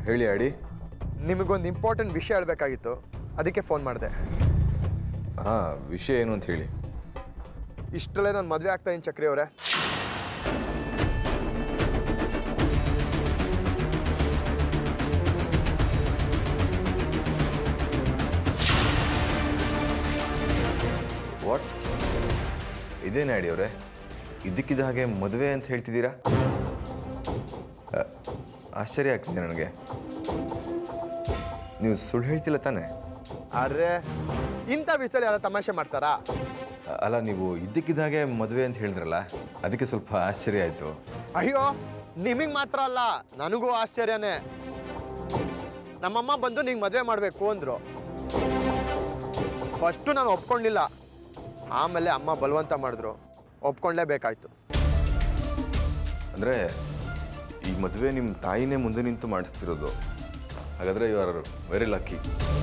ಹೇಳಿ ಆಡಿ ನಿಮಗೊಂದು ಇಂಪಾರ್ಟೆಂಟ್ ವಿಷಯ ಹೇಳಬೇಕಾಗಿತ್ತು ಅದಕ್ಕೆ ಫೋನ್ ಮಾಡಿದೆ ಹಾಂ ವಿಷಯ ಏನು ಅಂತ ಹೇಳಿ ಇಷ್ಟರಲ್ಲೇ ನಾನು ಮದುವೆ ಆಗ್ತಾ ಇದ್ದೀನಿ ಚಕ್ರಿ ಅವರೇ ವಾಟ್ ಇದೇನು ಆಡಿ ಅವರೇ ಇದ್ದಕ್ಕಿದ್ದ ಹಾಗೆ ಮದುವೆ ಅಂತ ಹೇಳ್ತಿದ್ದೀರಾ ಅ, ಆಶ್ಚರ್ಯ ಆಗ್ತಿದೆ ನನಗೆ ನೀವು ಸುಳ್ಳು ಹೇಳ್ತಿಲ್ಲ ತಾನೇ ಅರೆ ಇಂಥ ವಿಷಯದಲ್ಲಿ ಯಾರು ತಮಾಷೆ ಮಾಡ್ತಾರಾ ಅ- ಅಲ್ಲ ನೀವು ಇದ್ದಕ್ಕಿದ್ದ ಹಾಗೆ ಮದುವೆ ಅಂತ ಹೇಳಿದ್ರಲ್ಲ ಅದಕ್ಕೆ ಸ್ವಲ್ಪ ಆಶ್ಚರ್ಯ ಆಯಿತು ಅಯ್ಯೋ ನಿಮಗೆ ಮಾತ್ರ ಅಲ್ಲ ನನಗೂ ಆಶ್ಚರ್ಯನೇ ನಮ್ಮಮ್ಮ ಬಂದು ನಿಂಗೆ ಮದುವೆ ಮಾಡಬೇಕು ಅಂದರು ಫಸ್ಟು ನಾನು ಒಪ್ಕೊಂಡಿಲ್ಲ ಆಮೇಲೆ ಅಮ್ಮ ಬಲವಂತ ಮಾಡಿದ್ರು ಒಪ್ಕೊಳ್ಳೇಬೇಕಾಯ್ತು ಅಂದರೆ ಈ ಮದುವೆ ನಿಮ್ಮ ತಾಯಿನೇ ಮುಂದೆ ನಿಂತು ಮಾಡಿಸ್ತಿರೋದು ಹಾಗಾದರೆ ಯು ಆರ್ ವೆರಿ ಲಕ್ಕಿ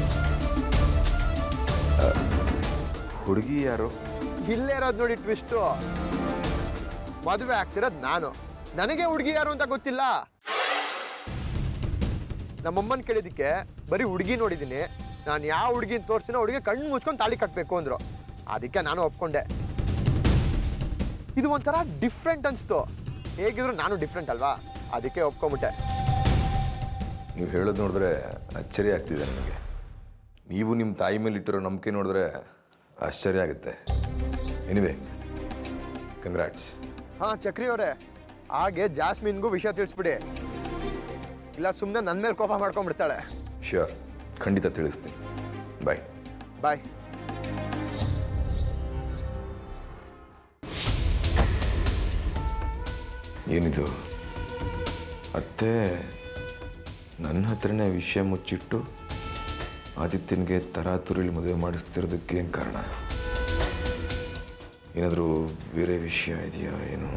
ಹುಡುಗಿ ಯಾರು ಇಲ್ಲೇ ಇರೋದು ನೋಡಿ ಟ್ವಿಸ್ಟು ಮದುವೆ ಆಗ್ತಿರೋದು ನಾನು ನನಗೆ ಹುಡುಗಿ ಯಾರು ಅಂತ ಗೊತ್ತಿಲ್ಲ ನಮ್ಮಮ್ಮನ ಕೇಳಿದ್ದಕ್ಕೆ ಬರೀ ಹುಡುಗಿ ನೋಡಿದ್ದೀನಿ ನಾನು ಯಾವ ಹುಡುಗಿನ ತೋರಿಸಿನೋ ಹುಡುಗಿ ಕಣ್ಣು ಮುಚ್ಕೊಂಡು ತಾಳಿ ಕಟ್ಟಬೇಕು ಅಂದರು ಅದಕ್ಕೆ ನಾನು ಒಪ್ಕೊಂಡೆ ಇದು ಒಂಥರ ಡಿಫ್ರೆಂಟ್ ಅನಿಸ್ತು ಹೇಗಿದ್ರು ನಾನು ಡಿಫ್ರೆಂಟ್ ಅಲ್ವಾ ಅದಕ್ಕೆ ಒಪ್ಕೊಂಬಿಟ್ಟೆ ನೀವು ಹೇಳೋದು ನೋಡಿದ್ರೆ ಆಶ್ಚರ್ಯ ಆಗ್ತಿದೆ ನನಗೆ ನೀವು ನಿಮ್ಮ ತಾಯಿ ಮೇಲೆ ಇಟ್ಟಿರೋ ನಂಬಿಕೆ ನೋಡಿದ್ರೆ ಆಶ್ಚರ್ಯ ಆಗುತ್ತೆ ಎನಿವೆ ಕಂಗ್ರಾಟ್ಸ್ ಹಾಂ ಚಕ್ರಿ ಅವರೇ ಹಾಗೆ ಜಾಸ್ಮಿನ್ಗೂ ವಿಷಯ ತಿಳಿಸ್ಬಿಡಿ ಇಲ್ಲ ಸುಮ್ಮನೆ ನನ್ನ ಮೇಲೆ ಕೋಪ ಮಾಡ್ಕೊಂಡ್ಬಿಡ್ತಾಳೆ ಶ್ಯೂರ್ ಖಂಡಿತ ತಿಳಿಸ್ತೀನಿ ಬಾಯ್ ಬಾಯ್ ಏನಿದು ಅತ್ತೆ ನನ್ನ ಹತ್ರನೇ ವಿಷಯ ಮುಚ್ಚಿಟ್ಟು ಆದಿತ್ಯನಿಗೆ ತರಾತುರಿಲಿ ಮದುವೆ ಮಾಡಿಸ್ತಿರೋದಕ್ಕೆ ಏನು ಕಾರಣ ಏನಾದರೂ ಬೇರೆ ವಿಷಯ ಇದೆಯಾ ಏನು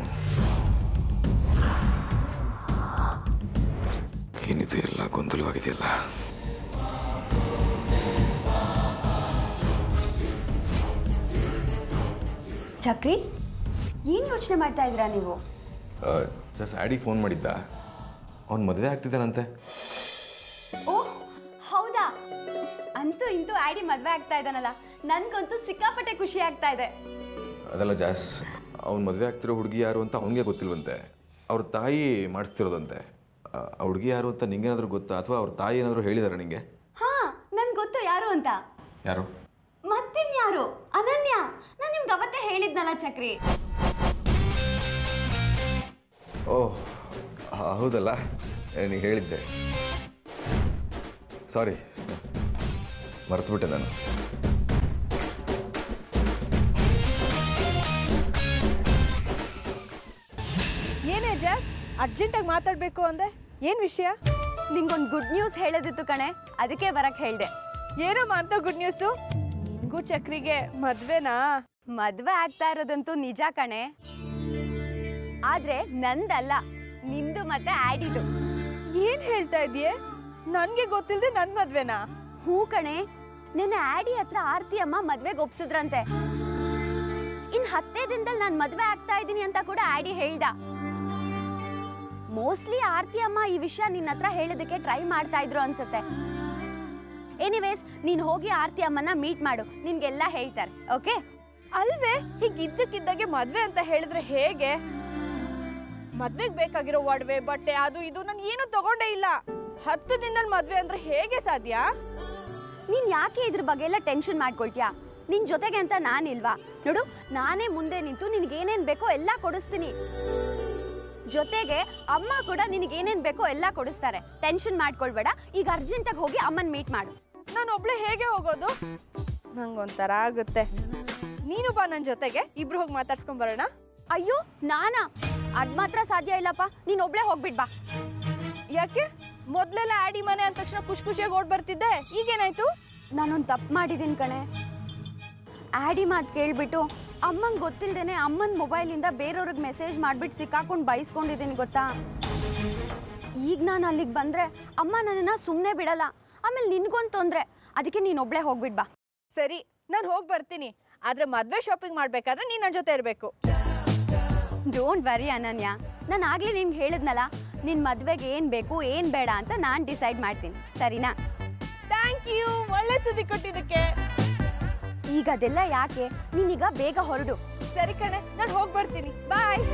ಏನಿದು ಎಲ್ಲ ಗೊಂದಲವಾಗಿದೆಯಲ್ಲ ಚಕ್ರಿ ಏನು ಯೋಚನೆ ಮಾಡ್ತಾ ಇದ್ದೀರಾ ನೀವು ಜಸ್ಟ್ ಆಡಿ ಫೋನ್ ಮಾಡಿದ್ದ ಅವ್ನು ಮದುವೆ ಆಗ್ತಿದ್ದಾನಂತೆ ಓ ಹೌದಾ ಅಂತೂ ಇಂತೂ ಆಡಿ ಮದುವೆ ಆಗ್ತಾ ಇದ್ದಾನಲ್ಲ ನನ್ಗಂತೂ ಸಿಕ್ಕಾಪಟ್ಟೆ ಖುಷಿ ಆಗ್ತಾ ಇದೆ ಅದೆಲ್ಲ ಜಾಸ್ ಅವ್ನು ಮದುವೆ ಆಗ್ತಿರೋ ಹುಡುಗಿ ಯಾರು ಅಂತ ಅವನಿಗೆ ಗೊತ್ತಿಲ್ವಂತೆ ಅವ್ರ ತಾಯಿ ಮಾಡಿಸ್ತಿರೋದಂತೆ ಆ ಆ ಹುಡುಗಿ ಯಾರು ಅಂತ ನಿಂಗೇನಾದರೂ ಗೊತ್ತಾ ಅಥವಾ ಅವ್ರ ತಾಯಿ ಏನಾದರೂ ಹೇಳಿದಾರೆ ನಿಂಗೆ ಹಾ ನನ್ಗೆ ಗೊತ್ತು ಯಾರು ಅಂತ ಯಾರು ಮತ್ತಿನ್ಯಾರು ಅನನ್ಯ ನಾನು ನಿಮ್ಗೆ ಅವತ್ತೇ ಹೇಳಿದ್ನಲ್ಲ ಚಕ್ರಿ ಓಹ್ ಹ- ಹೌದಲ್ಲ ನೀನು ಹೇಳಿದ್ದೆ ಸಾರಿ ಮರೆತುಬಿಟ್ಟೆ ನಾನು ಏನೇ ಜಾಸ್ ಅರ್ಜೆಂಟಾಗಿ ಮಾತಾಡಬೇಕು ಅಂದೆ ಏನು ವಿಷಯ ನಿಂಗೊಂದು ಗುಡ್ ನ್ಯೂಸ್ ಹೇಳೋದಿತ್ತು ಕಣೆ ಅದಕ್ಕೆ ಬರಕ್ ಹೇಳ್ದೆ ಏನಮ್ಮ ಅಂತ ಗುಡ್ ನ್ಯೂಸು ನಿಂಗೂ ಚಕ್ರಿಗೆ ಮದ್ವೆನಾ ಮದ್ವೆ ಆಗ್ತಾ ಇರೋದಂತೂ ನಿಜ ಕಣೆ ಆದ್ರೆ ನಂದಲ್ಲ ನಿಂದು ಮತ್ತೆ ಆಡಿದು ಏನು ಹೇಳ್ತಾ ಇದೀಯೆ ನನಗೆ ಗೊತ್ತಿಲ್ಲದೆ ನನ್ನ ಮದ್ವೆನಾ ಹೂ ಕಣೆ ನಿನ್ನೆ ಆಡಿ ಹತ್ರ ಆರ್ತಿ ಅಮ್ಮ ಮದ್ವೆಗೆ ಒಪ್ಸಿದ್ರಂತೆ ಇನ್ ಹತ್ತೇ ದಿನದಲ್ಲಿ ನಾನು ಮದ್ವೆ ಆಗ್ತಾ ಇದ್ದೀನಿ ಅಂತ ಕೂಡ ಆಡಿ ಹೇಳ್ದ ಮೋಸ್ಟ್ಲಿ ಆರ್ತಿ ಅಮ್ಮ ಈ ವಿಷಯ ನಿನ್ನ ಹತ್ರ ಹೇಳೋದಕ್ಕೆ ಟ್ರೈ ಮಾಡ್ತಾ ಇದ್ರು ಅನ್ಸುತ್ತೆ ಎನಿವೇಸ್ ನೀನ್ ಹೋಗಿ ಆರ್ತಿ ಅಮ್ಮನ ಮೀಟ್ ಮಾಡು ನಿನ್ಗೆಲ್ಲ ಹೇಳ್ತಾರೆ ಓಕೆ ಅಲ್ವೇ ಹೀಗೆ ಇದ್ದಕ್ಕಿದ್ದಾಗೆ ಮದ್ವೆ ಅಂತ ಹೇಳಿದ್ರೆ ಹೇಗೆ ಮದ್ವೆಗೆ ಬೇಕಾಗಿರೋ ಒಡವೆ ಬಟ್ಟೆ ಅದು ಇದು ನಾನು ಏನು ತಗೊಂಡೇ ಇಲ್ಲ ಹತ್ತು ದಿನದಲ್ಲಿ ಮದ್ವೆ ಅಂದ್ರೆ ಹೇಗೆ ಸಾಧ್ಯ ನೀನ್ ಯಾಕೆ ಇದ್ರ ಬಗ್ಗೆ ಎಲ್ಲ ಟೆನ್ಷನ್ ಮಾಡ್ಕೊಳ್ತೀಯಾ ನಿನ್ ಜೊತೆಗೆ ಅಂತ ನಾನಿಲ್ವಾ ನೋಡು ನಾನೇ ಮುಂದೆ ನಿಂತು ನಿನ್ಗೆ ಏನೇನ್ ಬೇಕೋ ಎಲ್ಲ ಕೊಡಿಸ್ತೀನಿ ಜೊತೆಗೆ ಅಮ್ಮ ಕೂಡ ನಿನಗೆ ಏನೇನ್ ಬೇಕೋ ಎಲ್ಲ ಕೊಡಿಸ್ತಾರೆ ಟೆನ್ಷನ್ ಮಾಡ್ಕೊಳ್ಬೇಡ ಈಗ ಅರ್ಜೆಂಟಾಗಿ ಹೋಗಿ ಅಮ್ಮನ್ ಮೀಟ್ ಮಾಡು ನಾನು ಒಬ್ಳೆ ಹೇಗೆ ಹೋಗೋದು ನಂಗೊಂಥರ ಆಗುತ್ತೆ ನೀನು ಬಾ ನನ್ನ ಜೊತೆಗೆ ಇಬ್ರು ಹೋಗಿ ಮಾತಾಡ್ಸ್ಕೊಂಡ್ ಬರೋಣ ಅಯ್ಯೋ ನಾನಾ ಅದ್ ಮಾತ್ರ ಸಾಧ್ಯ ಇಲ್ಲಪ್ಪ ನೀನ್ ಒಬ್ಳೆ ಹೋಗ್ಬಿಟ್ ಬಾ ಯಾಕೆ ಮೊದ್ಲೆಲ್ಲ ಆಡಿ ಮನೆ ಅಂದ ತಕ್ಷಣ ಖುಷಿ ಖುಷಿಯಾಗಿ ಓಡ್ ಬರ್ತಿದ್ದೆ ಈಗೇನಾಯ್ತು ನಾನೊಂದು ತಪ್ಪು ಮಾಡಿದ್ದೀನಿ ಕಣೆ ಆಡಿ ಮಾತು ಕೇಳ್ಬಿಟ್ಟು ಅಮ್ಮಂಗೆ ಗೊತ್ತಿಲ್ದೇನೆ ಅಮ್ಮನ ಮೊಬೈಲಿಂದ ಬೇರೆಯವ್ರಿಗೆ ಮೆಸೇಜ್ ಮಾಡ್ಬಿಟ್ಟು ಸಿಕ್ಕಾಕೊಂಡು ಬೈಸ್ಕೊಂಡಿದ್ದೀನಿ ಗೊತ್ತಾ ಈಗ ನಾನು ಅಲ್ಲಿಗೆ ಬಂದರೆ ಅಮ್ಮ ನನ್ನನ್ನು ಸುಮ್ಮನೆ ಬಿಡಲ್ಲ ಆಮೇಲೆ ನಿನ್ಗೊಂದು ತೊಂದರೆ ಅದಕ್ಕೆ ನೀನು ಒಬ್ಳೆ ಹೋಗ್ಬಿಟ್ ಬಾ ಸರಿ ನಾನು ಹೋಗಿ ಬರ್ತೀನಿ ಆದ್ರೆ ಮದ್ವೆ ಶಾಪಿಂಗ್ ಮಾಡ್ಬೇಕಾದ್ರೆ ನೀನ್ ನನ್ನ ಜೊತೆ ಇರಬೇಕು ಡೋಂಟ್ ವರಿ ಅನನ್ಯ ನಾನು ಆಗಲೇ ನಿನ್ಗೆ ಹೇಳಿದ್ನಲ್ಲ ನಿನ್ನ ಮದುವೆಗೆ ಏನು ಬೇಕು ಏನು ಬೇಡ ಅಂತ ನಾನು ಡಿಸೈಡ್ ಮಾಡ್ತೀನಿ ಸರಿನಾ ಥ್ಯಾಂಕ್ ಯು ಒಳ್ಳೆ ಸುದ್ದಿ ಕೊಟ್ಟಿದ್ದಕ್ಕೆ ಈಗ ಅದೆಲ್ಲ ಯಾಕೆ ನೀನೀಗ ಬೇಗ ಹೊರಡು ಸರಿ ಕಣೆ ನಾನು ಹೋಗಿ ಬರ್ತೀನಿ ಬಾಯ್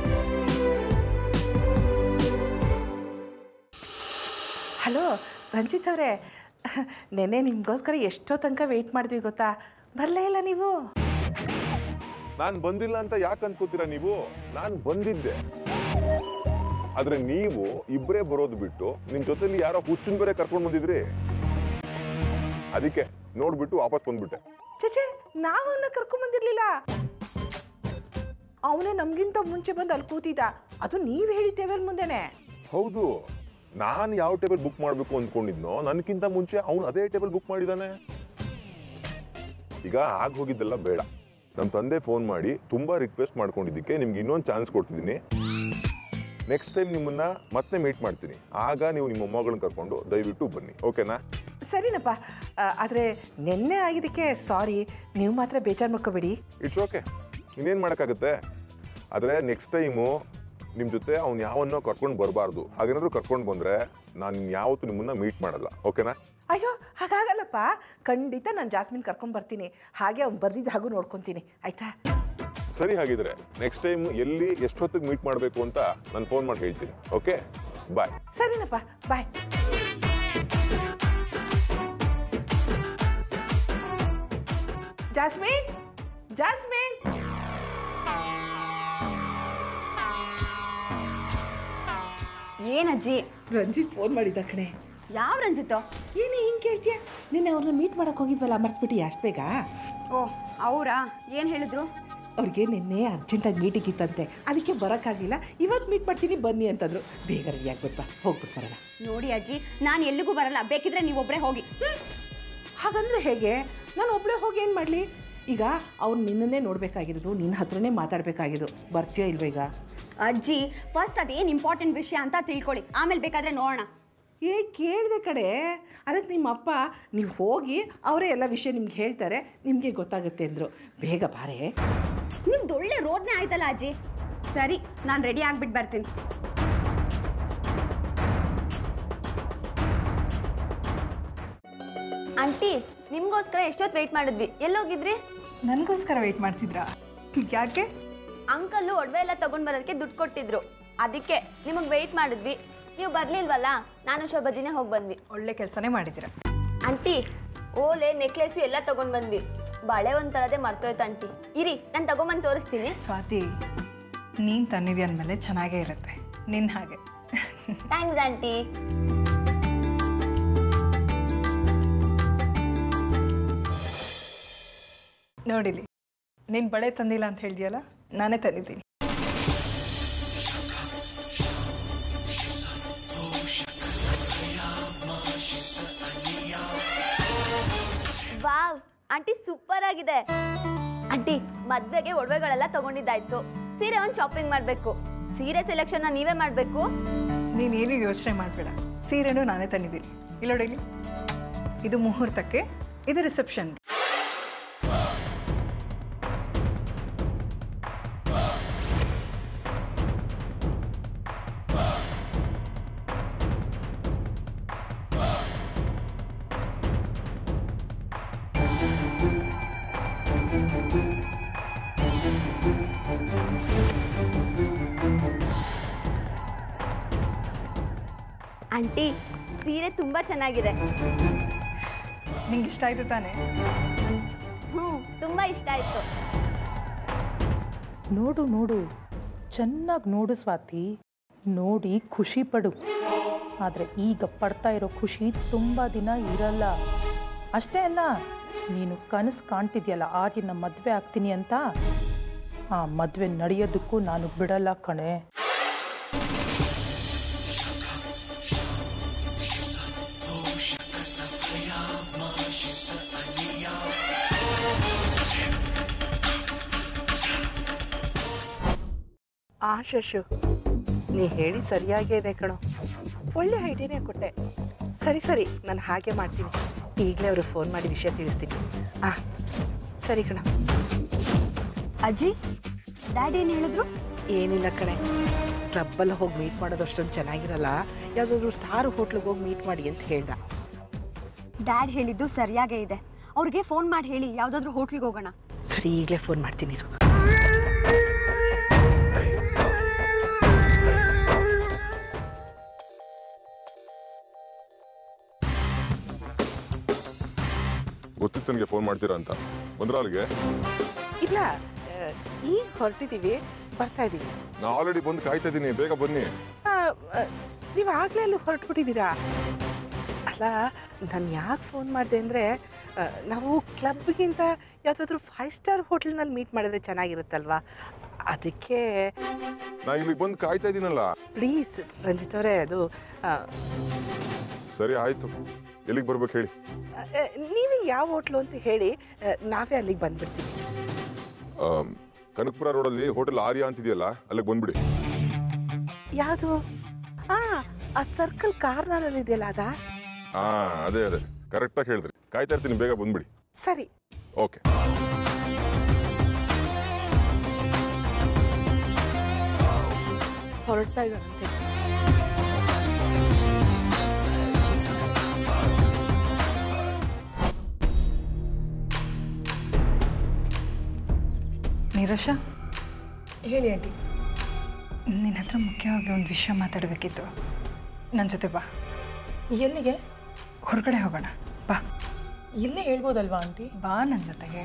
ಹಲೋ ರಂಜಿತ್ ಅವರೇ ನೆನ್ನೆ ನಿಮಗೋಸ್ಕರ ಎಷ್ಟೋ ತನಕ ವೆಯ್ಟ್ ಮಾಡಿದ್ವಿ ಗೊತ್ತಾ ಬರಲೇ ಇಲ್ಲ ನೀವು ನಾನು ಬಂದಿಲ್ಲ ಅಂತ ಯಾಕೆ ಅನ್ಕೋತೀರಾ ನೀವು ನಾನು ಬಂದಿದ್ದೆ ಆದ್ರೆ ನೀವು ಇಬ್ಬರೇ ಬರೋದು ಬಿಟ್ಟು ನಿಮ್ ಜೊತೆಲಿ ಯಾರೋ ಹುಚ್ಚನ್ ಬೇರೆ ಕರ್ಕೊಂಡು ಬಂದಿದ್ರಿ ಅದಕ್ಕೆ ನೋಡ್ಬಿಟ್ಟು ವಾಪಸ್ ಬಂದ್ಬಿಟ್ಟೆ ಚೇಚೆ ನಾವು ಅವನ್ನ ಕರ್ಕೊಂಬಂದಿರ್ಲಿಲ್ಲ ಅವನೇ ನಮಗಿಂತ ಮುಂಚೆ ಬಂದು ಅಲ್ಲಿ ಕೂತಿದ್ದ ಅದು ನೀವು ಹೇಳಿ ಟೇಬಲ್ ಮುಂದೆನೆ ಹೌದು ನಾನು ಯಾವ ಟೇಬಲ್ ಬುಕ್ ಮಾಡಬೇಕು ಅಂದ್ಕೊಂಡಿದ್ನೋ ನನಗಿಂತ ಮುಂಚೆ ಅವನು ಅದೇ ಟೇಬಲ್ ಬುಕ್ ಮಾಡಿದಾನೆ ಈಗ ಆಗ ಹೋಗಿದ್ದೆಲ್ಲ ಬೇಡ ನಮ್ಮ ತಂದೆ ಫೋನ್ ಮಾಡಿ ತುಂಬಾ ರಿಕ್ವೆಸ್ಟ್ ಮಾಡ್ಕೊಂಡಿದ್ದಕ್ಕೆ ನಿಮ್ಗೆ ಇನ್ನೊಂದು ಚಾನ್ಸ್ ಕೊಡ್ತಿದ್ದೀನಿ ನೆಕ್ಸ್ಟ್ ಟೈಮ್ ನಿಮ್ಮನ್ನ ಮತ್ತೆ ಮೀಟ್ ಮಾಡ್ತೀನಿ ಆಗ ನೀವು ನಿಮ್ಮ ಮೊಮ್ಮಗಳನ್ನ ಕರ್ಕೊಂಡು ದಯವಿಟ್ಟು ಬನ್ನಿ ಓಕೆನಾ ಸರಿನಪ್ಪ ಆ, ಆದ್ರೆ ನಿನ್ನೆ ಆಗಿದ್ದಕ್ಕೆ ಸಾರಿ ನೀವು ಮಾತ್ರ ಬೇಜಾರು ಮಾಡ್ಕೋಬೇಡಿ ಇಟ್ಸ್ ಓಕೆ ಇನ್ನೇನು ಮಾಡೋಕ್ಕಾಗುತ್ತೆ ಆದರೆ ನೆಕ್ಸ್ಟ್ ಟೈಮು ನಿಮ್ಮ ಜೊತೆ ಅವ್ನು ಯಾವನ್ನೋ ಕರ್ಕೊಂಡು ಬರಬಾರ್ದು ಹಾಗೇನಾದ್ರೂ ಕರ್ಕೊಂಡು ಬಂದರೆ ನಾನು ಯಾವತ್ತೂ ನಿಮ್ಮನ್ನ ಮೀಟ್ ಮಾಡಲ್ಲ ಓಕೆನಾ ಅಯ್ಯೋ ಹಾಗಾಗಲ್ಲಪ್ಪ ಖಂಡಿತ ನಾನು ಜಾಸ್ಮಿನ್ ಕರ್ಕೊಂಡ್ ಬರ್ತೀನಿ ಹಾಗೆ ಅವ್ನು ಬರ್ದಿದ್ದ ಹಾಗೂ ನೋಡ್ಕೊತೀನಿ ಆಯ್ತಾ ಸರಿ ಹಾಗಿದ್ರೆ ನೆಕ್ಸ್ಟ್ ಟೈಮ್ ಎಲ್ಲಿ ಎಷ್ಟೊತ್ತಿಗೆ ಮೀಟ್ ಮಾಡಬೇಕು ಅಂತ ನಾನು ಫೋನ್ ಮಾಡಿ ಹೇಳ್ತೀನಿ ಓಕೆ ಬಾಯ್ ಸರಿನಪ್ಪ ಬಾಯ್ ಜಾಸ್ಮಿನ್ ಜಾಸ್ಮಿನ್ ಏನಜ್ಜಿ ರಂಜಿತ್ ಫೋನ್ ಮಾಡಿದ್ದ ಕಣೆ ಯಾವ ರಂಜಿತ್ತು ಏನೇ ಹಿಂಗೆ ಕೇಳ್ತೀಯ ನಿನ್ನೆ ಅವ್ರನ್ನ ಮೀಟ್ ಮಾಡಕ್ ಹೋಗಿದ್ವಲ್ಲ ಮರ್ತ್ಬಿಟ್ಟು ಅಷ್ಟು ಬೇಗ ಓ ಅವರಾ ಏನು ಹೇಳಿದ್ರು ಅವ್ರಿಗೆ ನಿನ್ನೆ ಅರ್ಜೆಂಟಾಗಿ ಮೀಟಿಂಗ್ ಇತ್ತಂತೆ ಅದಕ್ಕೆ ಬರೋಕ್ಕಾಗಲಿಲ್ಲ ಇವತ್ತು ಮೀಟ್ ಮಾಡ್ತೀನಿ ಬನ್ನಿ ಅಂತಂದ್ರು ಬೇಗ ರೆಡಿ ಆಗ್ಬಿಟ್ಬಾ ಹೋಗ್ಬಿಟ್ಟು ಬರೋಣ ನೋಡಿ ಅಜ್ಜಿ ನಾನು ಎಲ್ಲಿಗೂ ಬರಲ್ಲ ಬೇಕಿದ್ರೆ ನೀವೊಬ್ಬರೇ ಹೋಗಿ ಹಾಗಂದ್ರೆ ಹೇಗೆ ನಾನು ಒಬ್ಬಳೇ ಹೋಗಿ ಏನು ಮಾಡಲಿ ಈಗ ಅವ್ರು ನಿನ್ನನ್ನೇ ನೋಡಬೇಕಾಗಿರೋದು ನಿನ್ನ ಹತ್ರನೇ ಮಾತಾಡಬೇಕಾಗಿದ್ದು ಬರ್ತೀಯೋ ಇಲ್ವ ಈಗ ಅಜ್ಜಿ ಫಸ್ಟ್ ಅದೇನು ಇಂಪಾರ್ಟೆಂಟ್ ವಿಷಯ ಅಂತ ತಿಳ್ಕೊಳ್ಳಿ ಆಮೇಲೆ ಬೇಕಾದ್ರೆ ನೋಡೋಣ ಏ ಕೇಳಿದೆ ಕಡೆ ಅದಕ್ಕೆ ನಿಮ್ಮ ಅಪ್ಪ ನೀವು ಹೋಗಿ ಅವರೇ ಎಲ್ಲ ವಿಷಯ ನಿಮ್ಗೆ ಹೇಳ್ತಾರೆ ನಿಮಗೆ ಗೊತ್ತಾಗುತ್ತೆ ಅಂದರು ಬೇಗ ಬಾರೆ ನಿಮ್ದು ಒಳ್ಳೆ ರೋದನೆ ಆಯ್ತಲ್ಲ ಅಜ್ಜಿ ಸರಿ ನಾನು ರೆಡಿ ಆಗ್ಬಿಟ್ಟು ಬರ್ತೀನಿ ಆಂಟಿ ನಿಮ್ಗೋಸ್ಕರ ಎಷ್ಟೊತ್ತು ವೆಯ್ಟ್ ಮಾಡಿದ್ವಿ ಎಲ್ಲೋಗಿದ್ರಿ ನನಗೋಸ್ಕರ ವೆಯ್ಟ್ ಮಾಡ್ತಿದ್ರಾ ಯಾಕೆ ಅಂಕಲ್ಲು ಒಡವೆ ಎಲ್ಲ ತಗೊಂಡ್ ಬರೋದಕ್ಕೆ ದುಡ್ಡು ಕೊಟ್ಟಿದ್ರು ಅದಕ್ಕೆ ನಿಮಗೆ ವೆಯ್ಟ್ ಮಾಡಿದ್ವಿ ನೀವು ಬರ್ಲಿಲ್ವಲ್ಲ ನಾನು ಶೋಭಜಿನೇ ಹೋಗಿ ಬಂದ್ವಿ ಒಳ್ಳೆ ಕೆಲಸನೇ ಮಾಡಿದ್ದೀರಾ ಆಂಟಿ ಓಲೆ ನೆಕ್ಲೆಸು ಎಲ್ಲ ತಗೊಂಡ್ ಬಂದ್ವಿ ಬಳೆ ಒಂದ್ ತರದೇ ಮರ್ತೋಯ್ತು ಆಂಟಿ ಇರಿ ನಾನು ತಗೊಂಬಂದು ತೋರಿಸ್ತೀನಿ ಸ್ವಾತಿ ನೀನು ತಂದಿದ್ಯ ಅಂದಮೇಲೆ ಚೆನ್ನಾಗೇ ಇರುತ್ತೆ ನಿನ್ನ ಹಾಗೆ ಥ್ಯಾಂಕ್ಸ್ ಆಂಟಿ ನೋಡಿಲಿ ನೀನು ಬಳೆ ತಂದಿಲ್ಲ ಅಂತ ಹೇಳಿದ್ಯಲ್ಲ ನಾನೇ ತಂದಿದ್ದೀನಿ ವಾವ್ ಆಂಟಿ ಸೂಪರ್ ಆಗಿದೆ ಆಂಟಿ ಮದ್ವೆಗೆ ಒಡವೆಗಳೆಲ್ಲ ತಗೊಂಡಿದ್ದಾಯ್ತು ಸೀರೆ ಒಂದು ಶಾಪಿಂಗ್ ಮಾಡಬೇಕು ಸೀರೆ ಸೆಲೆಕ್ಷನ್ ನೀವೇ ಮಾಡಬೇಕು ನೀನೇನು ಯೋಚನೆ ಮಾಡಬೇಡ ಸೀರೆನೂ ನಾನೇ ತಂದಿದ್ದೀನಿ ಇಲ್ಲೋಡಿಲಿ ಇದು ಮುಹೂರ್ತಕ್ಕೆ ಇದು ರಿಸೆಪ್ಷನ್ಗೆ ಆಂಟಿ ಸೀರೆ ತುಂಬಾ ಚೆನ್ನಾಗಿದೆ ನಿಂಗೆ ಇಷ್ಟ ಆಯಿತು ತಾನೇ ಹ್ಞೂ ತುಂಬಾ ಇಷ್ಟ ಆಯ್ತು ನೋಡು ನೋಡು ಚೆನ್ನಾಗಿ ನೋಡು ಸ್ವಾತಿ ನೋಡಿ ಖುಷಿ ಪಡು ಆದರೆ ಈಗ ಪಡ್ತಾ ಇರೋ ಖುಷಿ ತುಂಬ ದಿನ ಇರಲ್ಲ ಅಷ್ಟೇ ಅಲ್ಲ ನೀನು ಕನಸು ಕಾಣ್ತಿದ್ಯಲ್ಲ ಆರ್ಯನ ಮದುವೆ ಆಗ್ತೀನಿ ಅಂತ ಆ ಮದುವೆ ನಡೆಯೋದಕ್ಕೂ ನಾನು ಬಿಡಲ್ಲ ಕಣೆ ಆ ಶಶು ನೀ ಹೇಳಿ ಸರಿಯಾಗೇ ಇದೆ ಕಣೋ ಒಳ್ಳೆ ಐಡಿಯಾನೇ ಕೊಟ್ಟೆ ಸರಿ ಸರಿ ನಾನು ಹಾಗೆ ಮಾಡ್ತೀನಿ ಈಗಲೇ ಅವ್ರಿಗೆ ಫೋನ್ ಮಾಡಿ ವಿಷಯ ತಿಳಿಸ್ತೀನಿ ಆ ಸರಿ ಕಣ ಅಜ್ಜಿ ಡ್ಯಾಡಿ ಏನು ಹೇಳಿದ್ರು ಏನಿಲ್ಲ ಕಣೆ ಕ್ಲಬ್ಬಲ್ಲಿ ಹೋಗಿ ಮೀಟ್ ಮಾಡೋದು ಅಷ್ಟೊಂದು ಚೆನ್ನಾಗಿರಲ್ಲ ಯಾವುದಾದ್ರೂ ಸ್ಟಾರ್ ಹೋಟ್ಲಿಗೆ ಹೋಗಿ ಮೀಟ್ ಮಾಡಿ ಅಂತ ಹೇಳ್ದ ಡ್ಯಾಡ್ ಹೇಳಿದ್ದು ಸರಿಯಾಗೇ ಇದೆ ಅವ್ರಿಗೆ ಫೋನ್ ಮಾಡಿ ಹೇಳಿ ಯಾವುದಾದ್ರೂ ಹೋಟ್ಲಿಗೆ ಹೋಗೋಣ ಸರಿ ಈಗಲೇ ಫೋನ್ ಮಾಡ್ತೀನಿ ಇರು. ಗೊತ್ತಿತ್ತು ನನಗೆ ಫೋನ್ ಮಾಡ್ತೀರಾ ಅಂತ ಬಂದ್ರ ಅಲ್ಲಿಗೆ ಇಲ್ಲ ಆ, ಈಗ ಹೊರಟಿದ್ದೀವಿ ಬರ್ತಾ ಇದ್ದೀವಿ ನಾ ಆಲ್ರೆಡಿ ಬಂದು ಕಾಯ್ತಾ ಇದ್ದೀನಿ ಬೇಗ ಬನ್ನಿ ನೀವು ಆಗಲೇ ಅಲ್ಲಿ ಹೊರಟ್ಬಿಟ್ಟಿದ್ದೀರಾ ಅಲ್ಲ ನಾನು ಯಾಕೆ ಫೋನ್ ಮಾಡಿದೆ ಅಂದರೆ ನಾವು ಕ್ಲಬ್ಗಿಂತ ಯಾವುದಾದ್ರೂ ಫೈವ್ ಸ್ಟಾರ್ ಹೋಟ್ಲ್ನಲ್ಲಿ ಮೀಟ್ ಮಾಡಿದ್ರೆ ಚೆನ್ನಾಗಿರುತ್ತಲ್ವಾ ಅದಕ್ಕೆ ನಾ ಇಲ್ಲಿಗೆ ಬಂದು ಕಾಯ್ತಾ ಇದ್ದೀನಲ್ಲ ಪ್ಲೀಸ್ ರಂಜಿತ್ ಅವರೇ ಅದು ಆ, ಸರಿ ಆಯ್ತು ಎಲ್ಲಿಗೆ ಬರ್ಬೇಕು ಹೇಳಿ ಆ, ನೀವೇ ಯಾವ ಹೋಟ್ಲು ಅಂತ ಹೇಳಿ ಆ, ನಾವೇ ಅಲ್ಲಿಗೆ ಬಂದ್ಬಿಡ್ತೀವಿ ಆಮ್, ಕನಕಪುರ ರೋಡಲ್ಲಿ ಹೋಟೆಲ್ ಆರ್ಯ ಅಂತಿದೆಯಲ್ಲ ಅಲ್ಲಿಗೆ ಬಂದ್ಬಿಡಿ ಯಾವುದು ಆ ಆ ಸರ್ಕಲ್ ಕಾರ್ನರಲ್ಲಿ ಇದೆಯಲ್ಲ ಅದಾ ಹಾ ಅದೇ ಅದೇ ಕರೆಕ್ಟಾಗಿ ಹೇಳಿದ್ರಿ ಕಾಯ್ತಾ ಇರ್ತೀನಿ ಬೇಗ ಬಂದ್ಬಿಡಿ ಸರಿ ಓಕೆ ಹೊರಡ್ತಾ ಇದ್ದಾರಂತೆ ನೀರಶ ಹೇಳಿ ಆಂಟಿ ನಿನ್ನ ಹತ್ರ ಮುಖ್ಯವಾಗಿ ಒಂದು ವಿಷಯ ಮಾತಾಡಬೇಕಿತ್ತು ನನ್ನ ಜೊತೆ ಬಾ ಎಲ್ಲಿಗೆ ಹೊರಗಡೆ ಹೋಗೋಣ ಬಾ ಇಲ್ಲೇ ಹೇಳ್ಬೋದಲ್ವಾ ಆಂಟಿ ಬಾ ನನ್ನ ಜೊತೆಗೆ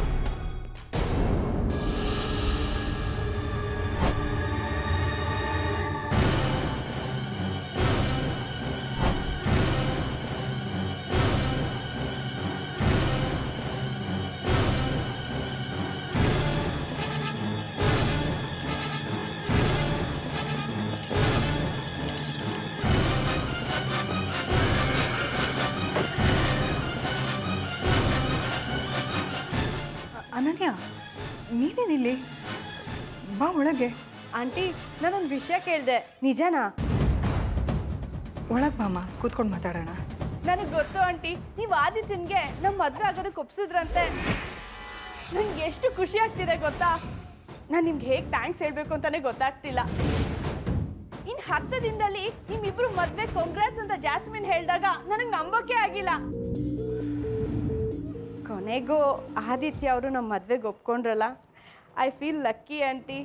ಅ- ಅನನ್ಯ ನೀನೇನಿಲ್ಲಿ ಬಾ ಒಳಗೆ ಆಂಟಿ ನಾನೊಂದು ವಿಷಯ ಕೇಳಿದೆ ನಿಜನಾ ಒಳಗೆ ಬಾಮ್ಮ ಕೂತ್ಕೊಂಡು ಮಾತಾಡೋಣ ನನಗೆ ಗೊತ್ತು ಆಂಟಿ ನೀವು ಆದಿತ್ಯನ್ಗೆ ನಮ್ಮ ಮದುವೆ ಆಗೋದಕ್ಕೆ ಒಪ್ಸಿದ್ರಂತೆ ನಂಗೆ ಎಷ್ಟು ಖುಷಿ ಆಗ್ತಿದೆ ಗೊತ್ತಾ ನಾನು ನಿಮ್ಗೆ ಹೇಗೆ ಥ್ಯಾಂಕ್ಸ್ ಹೇಳಬೇಕು ಅಂತಾನೆ ಗೊತ್ತಾಗ್ತಿಲ್ಲ ಇನ್ನು ಹತ್ತು ದಿನದಲ್ಲಿ ನಿಮ್ಮಿಬ್ರು ಮದುವೆ ಕಾಂಗ್ರೆಸ್ ಅಂತ ಜಾಸ್ಮಿನ್ ಹೇಳಿದಾಗ ನನಗೆ ನಂಬೋಕೆ ಆಗಿಲ್ಲ ಕೊನೆಗೂ ಆದಿತ್ಯ ಅವರು ನಮ್ಮ ಮದುವೆಗೆ ಒಪ್ಕೊಂಡ್ರಲ್ಲ ಐ ಫೀಲ್ ಲಕ್ಕಿ ಆಂಟಿ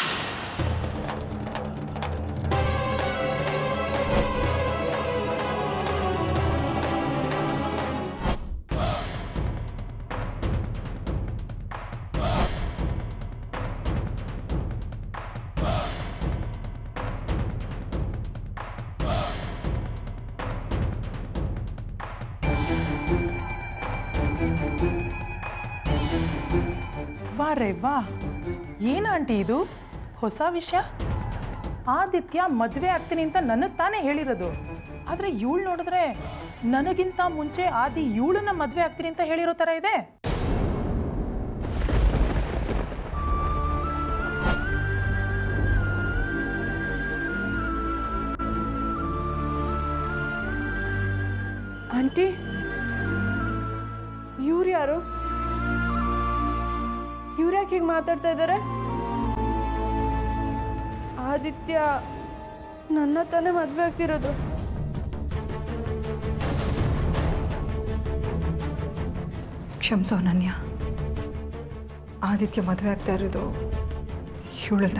ವಾ ರೇ ವಾ ಏನು ಆಂಟಿ ಇದು ಹೊಸ ವಿಷಯ ಆದಿತ್ಯ ಮದುವೆ ಆಗ್ತೀನಿ ಅಂತ ನನಗೆ ತಾನೇ ಹೇಳಿರೋದು ಆದರೆ ಇವಳು ನೋಡಿದ್ರೆ ನನಗಿಂತ ಮುಂಚೆ ಆದಿ ಇವಳನ್ನ ಮದುವೆ ಆಗ್ತೀನಿ ಅಂತ ಹೇಳಿರೋ ಥರ ಇದೆ ಆಂಟಿ ಇವ್ರು ಯಾರು ಇವ್ರು ಯಾಕೆ ಹೀಗೆ ಮಾತಾಡ್ತಾ ಇದ್ದಾರೆ ಆದಿತ್ಯ ನನ್ನ ತಾನೇ ಮದುವೆ ಆಗ್ತಿರೋದು ಕ್ಷಮಿಸೋ ಅನನ್ಯ ಆದಿತ್ಯ ಮದುವೆ ಆಗ್ತಾ ಇರೋದು ಇವಳನ್ನ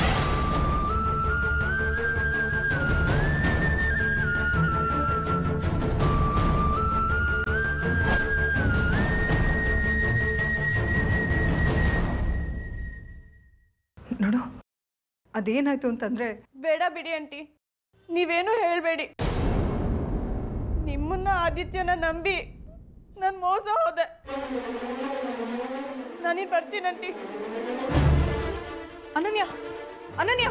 ನೋಡು ಅದೇನಾಯ್ತು ಅಂತಂದ್ರೆ ಬೇಡ ಬಿಡಿ ಆಂಟಿ ನೀವೇನು ಹೇಳಬೇಡಿ ನಿಮ್ಮನ್ನ ಆದಿತ್ಯನ ನಂಬಿ ನಾನು ಮೋಸ ಹೋದೆ ನಾನಿನ್ ಬರ್ತೀನಿ ಆಂಟಿ ಅನನ್ಯ ಅನನ್ಯ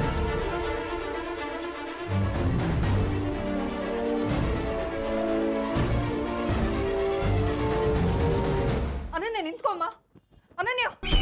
ಅನನ್ಯ ನಿಂತ್ಕೊಮ್ಮ ಅನನ್ಯ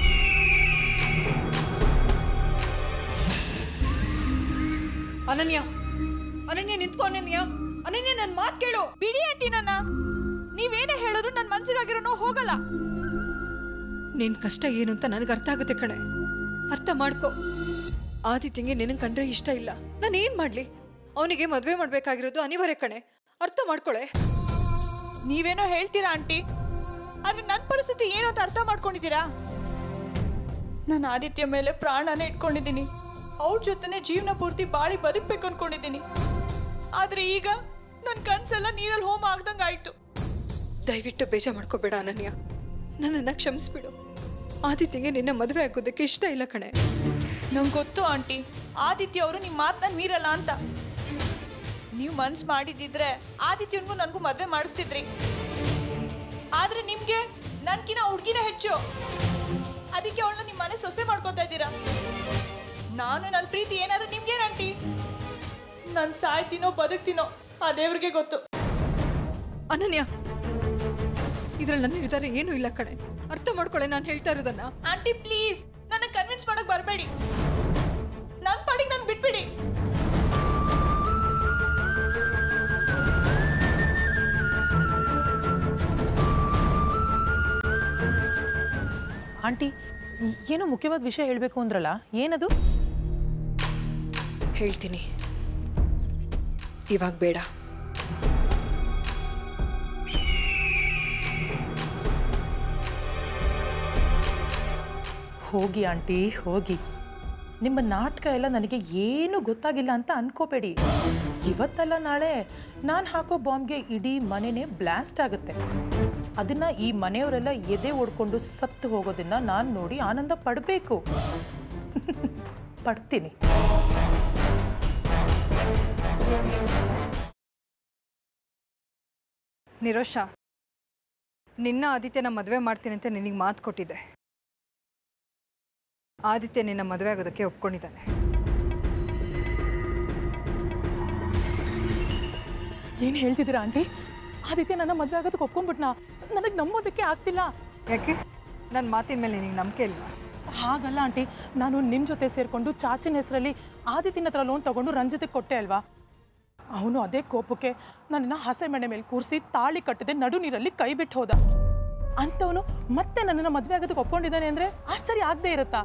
ಅನನ್ಯ ಅನನ್ಯ ನಿಂತ್ಕೊ ಅನನ್ಯ ಅನನ್ಯ ನನ್ನ ಮಾತು ಕೇಳು ಬಿಡಿ ಆಂಟಿ ನನ್ನ ನೀವೇನೇ ಹೇಳಿದ್ರು ನನ್ನ ಮನ್ಸಿಗಾಗಿರೋ ನೋವು ಹೋಗಲ್ಲ ನಿನ್ ಕಷ್ಟ ಏನು ಅಂತ ನನಗೆ ಅರ್ಥ ಆಗುತ್ತೆ ಕಣೆ ಅರ್ಥ ಮಾಡ್ಕೊ ಆದಿತ್ಯಂಗೆ ನಿನಗೆ ಕಂಡ್ರೆ ಇಷ್ಟ ಇಲ್ಲ ನಾನು ಏನು ಮಾಡಲಿ ಅವನಿಗೆ ಮದುವೆ ಮಾಡಬೇಕಾಗಿರೋದು ಅನಿವಾರ್ಯ ಕಣೆ ಅರ್ಥ ಮಾಡ್ಕೊಳೆ ನೀವೇನೋ ಹೇಳ್ತೀರಾ ಆಂಟಿ ಆದ್ರೆ ನನ್ನ ಪರಿಸ್ಥಿತಿ ಏನು ಅಂತ ಅರ್ಥ ಮಾಡ್ಕೊಂಡಿದ್ದೀರಾ ನಾನು ಆದಿತ್ಯ ಮೇಲೆ ಪ್ರಾಣನೇ ಇಟ್ಕೊಂಡಿದ್ದೀನಿ ಅವ್ರ ಜೊತೆನೆ ಜೀವನ ಪೂರ್ತಿ ಬಾಳಿ ಬದುಕ್ಬೇಕು ಅನ್ಕೊಂಡಿದ್ದೀನಿ ಆದ್ರೆ ಈಗ ನನ್ನ ಕನ್ಸೆಲ್ಲ ನೀರಲ್ಲಿ ಹೋಮ ಆಗ್ದಂಗೆ ಆಯ್ತು ದಯವಿಟ್ಟು ಬೇಜಾರು ಮಾಡ್ಕೋಬೇಡ ಅನನ್ಯ ನನ್ನನ್ನು ಕ್ಷಮಿಸ್ಬಿಡು ಆದಿತ್ಯಂಗೆ ನಿನ್ನ ಮದುವೆ ಆಗೋದಕ್ಕೆ ಇಷ್ಟ ಇಲ್ಲ ಕಣೆ ನಂಗೆ ಗೊತ್ತು ಆಂಟಿ ಆದಿತ್ಯ ಅವರು ನಿಮ್ಮ ಮಾತನ್ನ ಮೀರಲ್ಲ ಅಂತ ನೀವು ಮನ್ಸ್ ಮಾಡಿದಿದ್ರೆ ಆದಿತ್ಯನ್ಗೂ ನನಗೂ ಮದುವೆ ಮಾಡಿಸ್ತಿದ್ರಿ ಆದ್ರೆ ನಿಮ್ಗೆ ನನ್ಕಿನ ಹುಡುಗಿನ ಹೆಚ್ಚು ಅದಕ್ಕೆ ಅವಳನ್ನ ನಿಮ್ಮ ಮನೆ ಸೊಸೆ ಮಾಡ್ಕೊತಾ ಇದ್ದೀರಾ ನಾನು ನನ್ನ ಪ್ರೀತಿ ಏನಾದ್ರು ನಿಮ್ಗೇನ್ ಆಂಟಿ ನಾನು ಸಾಯ್ತೀನೋ ಬದುಕ್ತೀನೋ ಆ ದೇವ್ರಿಗೆ ಗೊತ್ತು ಅನನ್ಯ ಇದ್ರಲ್ಲಿ ನನ್ನ ನಿರ್ಧಾರ ಏನೂ ಇಲ್ಲ ಕಣೆ ಅರ್ಥ ಮಾಡ್ಕೊಳೆ ನಾನು ಹೇಳ್ತಾ ಇರೋದನ್ನ ಆಂಟಿ ಪ್ಲೀಸ್ ನನ್ನ ಕನ್ವಿನ್ಸ್ ಮಾಡಕ್ ಬರಬೇಡಿ ನನ್ನ ಪಾಡಿಗೆ ನಾನು ಬಿಟ್ಬಿಡಿ ಆಂಟಿ ಏನೋ ಮುಖ್ಯವಾದ ವಿಷಯ ಹೇಳಬೇಕು ಅಂದ್ರಲ್ಲ ಏನದು ಹೇಳ್ತೀನಿ ಇವಾಗ ಬೇಡ ಹೋಗಿ ಆಂಟಿ ಹೋಗಿ ನಿಮ್ಮ ನಾಟಕ ಎಲ್ಲ ನನಗೆ ಏನು ಗೊತ್ತಾಗಿಲ್ಲ ಅಂತ ಅನ್ಕೋಬೇಡಿ ಇವತ್ತಲ್ಲ ನಾಳೆ ನಾನು ಹಾಕೋ ಬಾಂಬ್ಗೆ ಇಡೀ ಮನೆನೇ ಬ್ಲಾಸ್ಟ್ ಆಗುತ್ತೆ ಅದನ್ನ ಈ ಮನೆಯವರೆಲ್ಲ ಎದೆ ಓಡ್ಕೊಂಡು ಸತ್ತು ಹೋಗೋದನ್ನ ನಾನು ನೋಡಿ ಆನಂದ ಪಡಬೇಕು ಪಡ್ತೀನಿ ನಿರೋಷ ನಿನ್ನ ಆದಿತ್ಯನ ಮದುವೆ ಮಾಡ್ತೀನಿ ಅಂತ ನಿನಗೆ ಮಾತು ಕೊಟ್ಟಿದ್ದೆ ಆದಿತ್ಯ ನಿನ್ನ ಮದುವೆ ಆಗೋದಕ್ಕೆ ಒಪ್ಕೊಂಡಿದ್ದಾನೆ ಏನು ಹೇಳ್ತಿದ್ದೀರಾ ಆಂಟಿ ಆದಿತ್ಯ ನನ್ನ ಮದುವೆ ಆಗೋದಕ್ಕೆ ಒಪ್ಕೊಂಡ್ಬಿಟ್ನಾ ನನಗೆ ನಂಬೋದಕ್ಕೆ ಆಗ್ತಿಲ್ಲ ಯಾಕೆ ನನ್ನ ಮಾತಿನ ಮೇಲೆ ನಿನಗೆ ನಂಬಿಕೆ ಇಲ್ವಾ ಹಾಗಲ್ಲ ಆಂಟಿ ನಾನು ನಿಮ್ಮ ಜೊತೆ ಸೇರಿಕೊಂಡು ಚಾಚಿನ ಹೆಸರಲ್ಲಿ ಆದಿತ್ಯನ ಹತ್ರ ಲೋನ್ ತಗೊಂಡು ರಂಜಿತಕ್ಕೆ ಕೊಟ್ಟೆ ಅಲ್ವಾ ಅವನು ಅದೇ ಕೋಪಕ್ಕೆ ನನ್ನನ್ನು ಹಸೆ ಮಣೆ ಮೇಲೆ ಕೂರಿಸಿ ತಾಳಿ ಕಟ್ಟದೆ ನಡು ನೀರಲ್ಲಿ ಕೈ ಬಿಟ್ಟು ಹೋದ ಅಂಥವನು ಮತ್ತೆ ನನ್ನನ್ನು ಮದುವೆ ಆಗೋದಕ್ಕೆ ಒಪ್ಕೊಂಡಿದ್ದಾನೆ ಅಂದರೆ ಆಶ್ಚರ್ಯ ಆಗದೆ ಇರುತ್ತಾ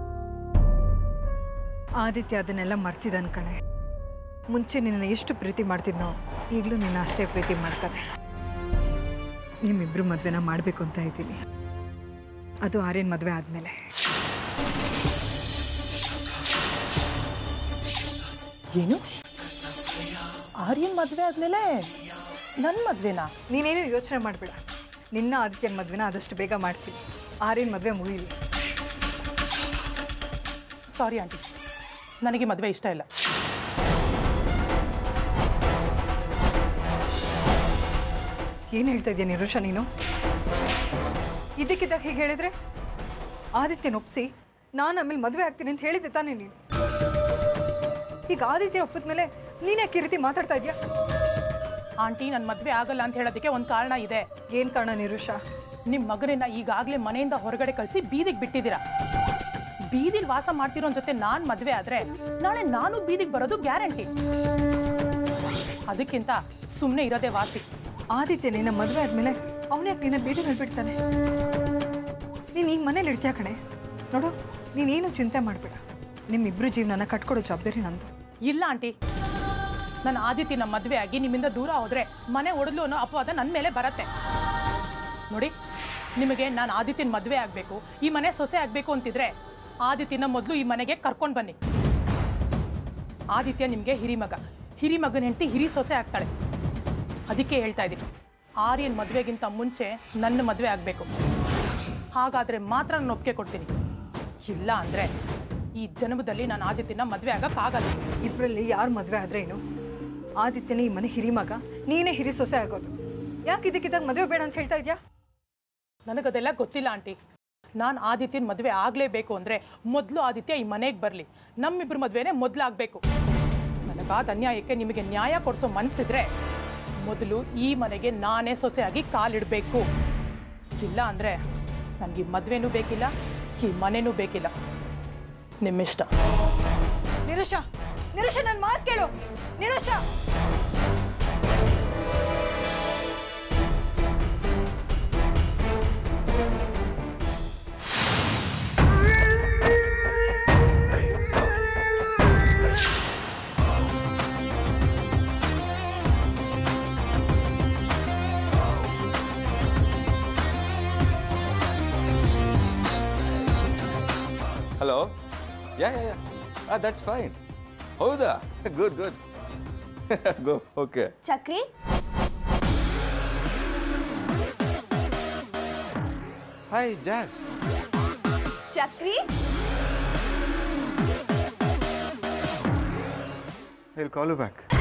ಆದಿತ್ಯ ಅದನ್ನೆಲ್ಲ ಮರ್ತಿದ್ದಾನೆ ಕಣೆ ಮುಂಚೆ ನಿನ್ನ ಎಷ್ಟು ಪ್ರೀತಿ ಮಾಡ್ತಿದ್ನೋ ಈಗಲೂ ನಿನ್ನ ಅಷ್ಟೇ ಪ್ರೀತಿ ಮಾಡ್ತಾನೆ ನಿಮ್ಮಿಬ್ರು ಮದುವೆನ ಮಾಡಬೇಕು ಅಂತ ಇದ್ದೀನಿ ಅದು ಆರ್ಯನ್ ಮದುವೆ ಆದಮೇಲೆ ಏನು ಆರ್ಯನ್ ಮದುವೆ ಆದಮೇಲೆ ನನ್ನ ಮದುವೆನಾ ನೀನೇನು ಯೋಚನೆ ಮಾಡಬೇಡ ನಿನ್ನ ಆದಿತ್ಯನ ಮದುವೆನ ಆದಷ್ಟು ಬೇಗ ಮಾಡ್ತೀನಿ ಆರ್ಯನ್ ಮದುವೆ ಮುಗಿಲಿ ಸಾರಿ ಆಂಟಿ ನನಗೆ ಮದುವೆ ಇಷ್ಟ ಇಲ್ಲ ಏನು ಹೇಳ್ತಾ ಇದೆಯಾ ನಿರೋಷ ನೀನು ಇದಕ್ಕಿದ್ದಾಗ ಹೀಗೆ ಹೇಳಿದ್ರೆ ಆದಿತ್ಯನ ಒಪ್ಸಿ ನಾನು ಆಮೇಲೆ ಮದುವೆ ಆಗ್ತೀನಿ ಅಂತ ಹೇಳಿದ್ದೆ ತಾನೇ ನೀನು ಈಗ ಆದಿತ್ಯ ಒಪ್ಪಿದ ಮೇಲೆ ನೀನ್ಯಾಕೆ ಈ ರೀತಿ ಮಾತಾಡ್ತಾ ಇದೆಯಾ ಆಂಟಿ ನನ್ನ ಮದುವೆ ಆಗಲ್ಲ ಅಂತ ಹೇಳೋದಕ್ಕೆ ಒಂದು ಕಾರಣ ಇದೆ ಏನು ಕಾರಣ ನಿರುಷ ನಿಮ್ಮ ಮಗನನ್ನ ಈಗಾಗಲೇ ಮನೆಯಿಂದ ಹೊರಗಡೆ ಕಳಿಸಿ ಬೀದಿಗೆ ಬಿಟ್ಟಿದ್ದೀರಾ ಬೀದಿಲಿ ವಾಸ ಮಾಡ್ತಿರೋನ್ ಜೊತೆ ನಾನು ಮದುವೆ ಆದ್ರೆ ನಾಳೆ ನಾನು ಬೀದಿಗೆ ಬರೋದು ಗ್ಯಾರಂಟಿ ಅದಕ್ಕಿಂತ ಸುಮ್ಮನೆ ಇರೋದೇ ವಾಸಿ ಆದಿತ್ಯ ನಿನ್ನ ಮದುವೆ ಆದಮೇಲೆ ಅವನ್ಯಾಕೆ ನಿನ್ನ ಬೀದಿ ಬಿಡ್ತಾನೆ ನೀನು ಈ ಮನೇಲಿ ಇರ್ತೀಯ ಕಣೆ ನೋಡು ನೀನೇನು ಚಿಂತೆ ಮಾಡಬೇಡ ನಿಮ್ಮಿಬ್ರು ಜೀವನನ ಕಟ್ಕೊಡೋ ಜವಾಬ್ದಾರಿ ನಂದು ಇಲ್ಲ ಆಂಟಿ ನನ್ನ ಆದಿತ್ಯನ ಮದುವೆ ಆಗಿ ನಿಮ್ಮಿಂದ ದೂರ ಹೋದ್ರೆ ಮನೆ ಒಡಲು ಅನ್ನೋ ಅಪವಾದ ನನ್ನ ಮೇಲೆ ಬರತ್ತೆ ನೋಡಿ ನಿಮಗೆ ನಾನು ಆದಿತ್ಯನ ಮದುವೆ ಆಗಬೇಕು ಈ ಮನೆ ಸೊಸೆ ಆಗಬೇಕು ಅಂತಿದ್ರೆ ಆದಿತ್ಯನ ಮೊದಲು ಈ ಮನೆಗೆ ಕರ್ಕೊಂಡು ಬನ್ನಿ ಆದಿತ್ಯ ನಿಮಗೆ ಹಿರಿಮಗ ಹಿರಿಮಗನ ಹೆಂಡತಿ ಹಿರಿ ಸೊಸೆ ಆಗ್ತಾಳೆ ಅದಕ್ಕೆ ಹೇಳ್ತಾ ಇದ್ದೀನಿ ಆರ್ಯನ್ ಮದುವೆಗಿಂತ ಮುಂಚೆ ನನ್ನ ಮದುವೆ ಆಗಬೇಕು ಹಾಗಾದರೆ ಮಾತ್ರ ನಾನು ಒಪ್ಪಿಗೆ ಕೊಡ್ತೀನಿ ಇಲ್ಲ ಅಂದರೆ ಈ ಜನ್ಮದಲ್ಲಿ ನಾನು ಆದಿತ್ಯನ ಮದುವೆ ಆಗಕ್ಕಾಗಲ್ಲ ಇಬ್ಬರಲ್ಲಿ ಯಾರು ಮದುವೆ ಆದ್ರೆ ಏನು ಆದಿತ್ಯನ ಈ ಮನೆ ಹಿರಿ ಮಗ ನೀನೇ ಹಿರಿ ಸೊಸೆ ಆಗೋದು ಯಾಕೆ ಇದಕ್ಕಿದ್ದಾಗ ಮದುವೆ ಬೇಡ ಅಂತ ಹೇಳ್ತಾ ಇದೆಯಾ ನನಗದೆಲ್ಲ ಗೊತ್ತಿಲ್ಲ ಆಂಟಿ ನಾನು ಆದಿತ್ಯನ ಮದುವೆ ಆಗಲೇಬೇಕು ಅಂದರೆ ಮೊದಲು ಆದಿತ್ಯ ಈ ಮನೆಗೆ ಬರಲಿ ನಮ್ಮಿಬ್ಬರ ಮದುವೆನೇ ಮೊದಲು ಆಗಬೇಕು ನನಗಾದ ಅನ್ಯಾಯಕ್ಕೆ ನಿಮಗೆ ನ್ಯಾಯ ಕೊಡಿಸೋ ಮನಸ್ಸಿದ್ರೆ ಮೊದಲು ಈ ಮನೆಗೆ ನಾನೇ ಸೊಸೆಯಾಗಿ ಕಾಲಿಡಬೇಕು ಇಲ್ಲ ಅಂದರೆ ನನಗೆ ಈ ಮದುವೆನೂ ಬೇಕಿಲ್ಲ ಈ ಮನೆನೂ ಬೇಕಿಲ್ಲ ನಿಮ್ಮಿಷ್ಟ ನಿರುಷ ನಿರುಷ ನನ್ನ ಮಾತು ಕೇಳು ನಿರುಷ ಯಾ yeah yeah ah that's fine ಹೌದಾ good good go okay Chakri hi ಜಾಸ್ Chakri will call you back